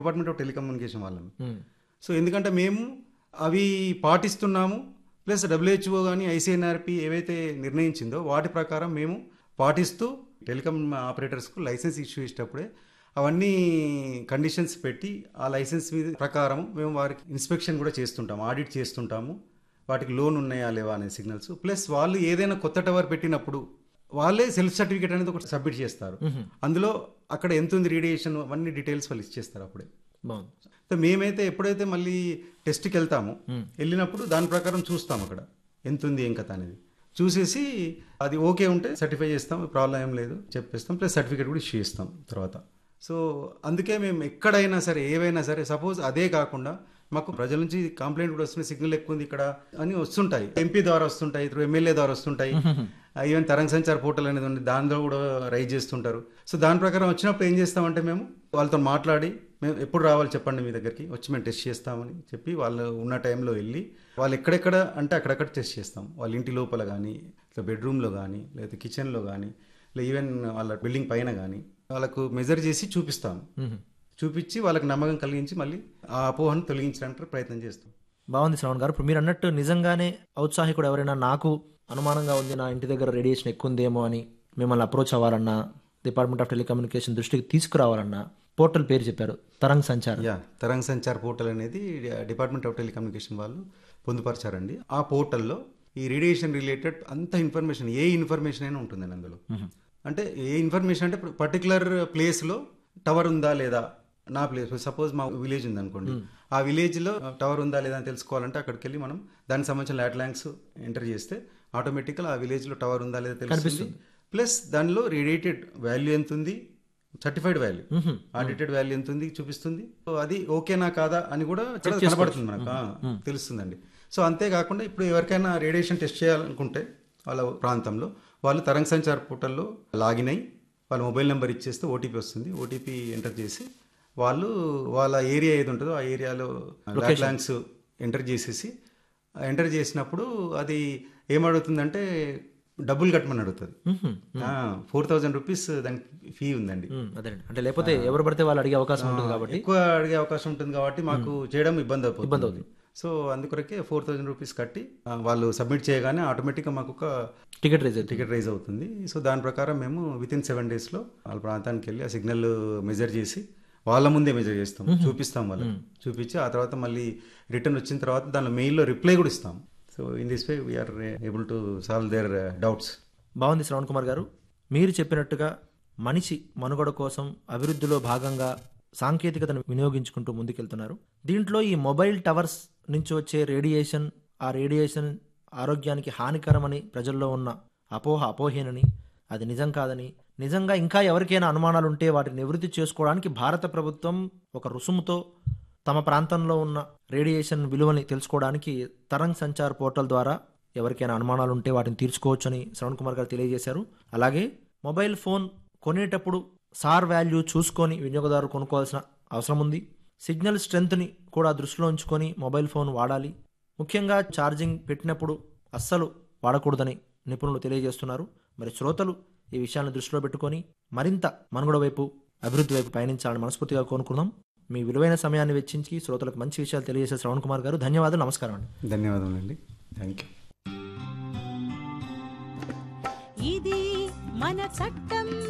Department of telecommunication వాళ్ళని ఉమ్. So ఎందుకంటే మేము అవి పాటిస్తున్నాము ప్లస్ డబ్ల్యూహెచ్ఓ కానీ ఐసీఎన్ఆర్పి ఏవైతే నిర్ణయించిందో వాటి ప్రకారం మేము పాటిస్తూ టెలికాం ఆపరేటర్స్కు లైసెన్స్ ఇష్యూ ఇచ్చేటప్పుడే అవన్నీ కండిషన్స్ పెట్టి ఆ లైసెన్స్ మీద ప్రకారం మేము వారికి ఇన్స్పెక్షన్ కూడా చేస్తుంటాము ఆడిట్ చేస్తుంటాము వాటికి లోన్ ఉన్నాయా లేవా అనే సిగ్నల్స్ ప్లస్ వాళ్ళు ఏదైనా కొత్త టవర్ పెట్టినప్పుడు వాళ్ళే సెల్ఫ్ సర్టిఫికేట్ అనేది ఒకటి సబ్మిట్ చేస్తారు అందులో అక్కడ ఎంత ఉంది రేడియేషన్ అవన్నీ డీటెయిల్స్ వాళ్ళు ఇచ్చేస్తారు అప్పుడే బాగుంది సో మేమైతే ఎప్పుడైతే మళ్ళీ టెస్ట్కి వెళ్తామో వెళ్ళినప్పుడు దాని ప్రకారం చూస్తాం అక్కడ ఎంత ఉంది ఏం కథ అనేది చూసేసి అది ఓకే ఉంటే సర్టిఫై చేస్తాం ప్రాబ్లం ఏం లేదు చెప్పేస్తాం ప్లస్ సర్టిఫికేట్ కూడా ఇష్యూ చేస్తాం తర్వాత సో అందుకే మేము ఎక్కడైనా సరే ఏవైనా సరే సపోజ్ అదే కాకుండా మాకు ప్రజల నుంచి కంప్లైంట్ కూడా వస్తుంది సిగ్నల్ ఎక్కువ ఉంది ఇక్కడ అని వస్తుంటాయి ఎంపీ ద్వారా వస్తుంటాయి త్రూ ఎమ్మెల్యే ద్వారా వస్తుంటాయి ఈవెన్ తరంగ సంచార్ పోర్టల్ అనేది ఉంది దానిలో కూడా రైజ్ చేస్తుంటారు సో దాని ప్రకారం వచ్చినప్పుడు ఏం చేస్తామంటే మేము వాళ్ళతో మాట్లాడి మేము ఎప్పుడు రావాలి చెప్పండి మీ దగ్గరికి వచ్చి మేము టెస్ట్ చేస్తామని చెప్పి వాళ్ళు ఉన్న టైంలో వెళ్ళి వాళ్ళు ఎక్కడెక్కడ అంటే అక్కడక్కడ టెస్ట్ చేస్తాం వాళ్ళ ఇంటి లోపల కానీ లేదా బెడ్రూమ్లో కానీ లేదా కిచెన్లో కానీ లేదా ఈవెన్ వాళ్ళ బిల్డింగ్ పైన కానీ వాళ్ళకు మెజర్ చేసి చూపిస్తాం చూపించి వాళ్ళకి నమ్మకం కలిగించి మళ్ళీ ఆ అపోహను తొలగించడానికి ప్రయత్నం చేస్తాం బాగుంది శ్రవణ్ గారు ఇప్పుడు మీరు అన్నట్టు నిజంగానే ఔత్సాహికుడు ఎవరైనా నాకు అనుమానంగా ఉంది నా ఇంటి దగ్గర రేడియేషన్ ఎక్కువ ఉందేమో అని మిమ్మల్ని అప్రోచ్ అవ్వాలన్నా డిపార్ట్మెంట్ ఆఫ్ టెలికమ్యూనికేషన్ దృష్టికి తీసుకురావాలన్నా పోర్టల్ పేరు చెప్పారు తరంగ్ సంచార్ యా తరంగ్ సంచార్ పోర్టల్ అనేది డిపార్ట్మెంట్ ఆఫ్ టెలికమ్యూనికేషన్ వాళ్ళు పొందుపరిచారండి ఆ పోర్టల్లో ఈ రేడియేషన్ రిలేటెడ్ అంత ఇన్ఫర్మేషన్ ఏ ఇన్ఫర్మేషన్ అయినా ఉంటుందండి అందులో అంటే ఏ ఇన్ఫర్మేషన్ అంటే పర్టికులర్ ప్లేస్లో టవర్ ఉందా లేదా నా ప్లేస్ సపోజ్ మా విలేజ్ ఉంది అనుకోండి ఆ విలేజ్లో టవర్ ఉందా లేదా అని తెలుసుకోవాలంటే అక్కడికి వెళ్ళి మనం దానికి సంబంధించిన ల్యాట్ ల్యాంక్స్ ఎంటర్ చేస్తే ఆటోమేటిక్గా ఆ విలేజ్లో టవర్ ఉందా లేదా తెలుస్తుంది ప్లస్ దానిలో రేడియేటెడ్ వాల్యూ ఎంత ఉంది సర్టిఫైడ్ వాల్యూ ఆడిటెడ్ వాల్యూ ఎంత ఉంది చూపిస్తుంది సో అది ఓకేనా కాదా అని కూడా ఇక్కడ కనబడుతుంది మనకు ఆ, తెలుస్తుందండి సో అంతేకాకుండా ఇప్పుడు ఎవరికైనా రేడియేషన్ టెస్ట్ చేయాలనుకుంటే వాళ్ళ ప్రాంతంలో వాళ్ళు తరంగ సంచార్ పోర్టల్లో లాగిన్ అయ్యి వాళ్ళ మొబైల్ నెంబర్ ఇచ్చేస్తే ఓటీపీ వస్తుంది ఓటీపీ ఎంటర్ చేసి వాళ్ళు వాళ్ళ ఏరియా ఏది ఉంటుందో ఆ ఏరియాలో ల్యాంక్స్ ఎంటర్ చేసేసి ఎంటర్ చేసినప్పుడు అది ఏమడుగుతుందంటే డబ్బులు కట్టమని అడుగుతుంది ఫోర్ థౌజండ్ రూపీస్ దానికి ఫీ ఉందండి అదేనండి అంటే లేకపోతే ఎవరు పడితే వాళ్ళు అడిగే అవకాశం ఉంటుంది కాబట్టి ఎక్కువ అడిగే అవకాశం ఉంటుంది కాబట్టి మాకు చేయడం ఇబ్బంది అవుతుంది ఇబ్బంది అవుతుంది సో అందుకొరకే ఫోర్ థౌజండ్ రూపీస్ కట్టి ఆ, వాళ్ళు సబ్మిట్ చేయగానే ఆటోమేటిక్గా మాకు ఒక టికెట్ రేజ్ అవుతుంది టికెట్ రైజ్ అవుతుంది సో దాని ప్రకారం మేము విత్ ఇన్ సెవెన్ డేస్లో వాళ్ళ ప్రాంతానికి వెళ్ళి ఆ సిగ్నల్ మెజర్ చేసి వాళ్ళ ముందే మెజర్ చేస్తాం చూపిస్తాం వాళ్ళకి చూపించి ఆ తర్వాత మళ్ళీ రిటర్న్ వచ్చిన తర్వాత దానిలో మెయిల్లో రిప్లై కూడా ఇస్తాం so in this way we are able to solve their doubts బాగుంది శ్రవణ్ కుమార్ గారు మీరు చెప్పినట్టుగా మనిషి మనుగడ కోసం అభివృద్ధిలో భాగంగా సాంకేతికతను వినియోగించుకుంటూ ముందుకెళ్తున్నారు దీంట్లో ఈ మొబైల్ టవర్స్ నుంచి వచ్చే రేడియేషన్ ఆ రేడియేషన్ ఆరోగ్యానికి హానికరమని ప్రజల్లో ఉన్న అపోహ అపోహేనని అది నిజం కాదని నిజంగా ఇంకా ఎవరికైనా అనుమానాలు ఉంటే వాటిని నివృత్తి చేసుకోవడానికి భారత ప్రభుత్వం ఒక రుసుముతో తమ ప్రాంతంలో ఉన్న రేడియేషన్ విలువని తెలుసుకోవడానికి తరంగ్ సంచార్ పోర్టల్ ద్వారా ఎవరికైనా అనుమానాలు ఉంటే వాటిని తీర్చుకోవచ్చని శ్రవణ్ కుమార్ గారు తెలియజేశారు అలాగే మొబైల్ ఫోన్ కొనేటప్పుడు సార్ వాల్యూ చూసుకొని వినియోగదారు కొనుక్కోవాల్సిన అవసరం ఉంది సిగ్నల్ స్ట్రెంగ్త్ని కూడా దృష్టిలో ఉంచుకొని మొబైల్ ఫోన్ వాడాలి ముఖ్యంగా ఛార్జింగ్ పెట్టినప్పుడు అస్సలు వాడకూడదని నిపుణులు తెలియజేస్తున్నారు మరి శ్రోతలు ఈ విషయాన్ని దృష్టిలో పెట్టుకొని మరింత మనుగడ వైపు అభివృద్ధి వైపు పయనించాలని మనస్ఫూర్తిగా కోరుకుందాం మీ విలువైన సమయాన్ని వెచ్చించి శ్రోతలకు మంచి విషయాలు తెలియజేసే శ్రవణ్ కుమార్ గారు ధన్యవాదాలు నమస్కారం అండి ధన్యవాదములండి థ్యాంక్ యూ ఇది మన చట్టం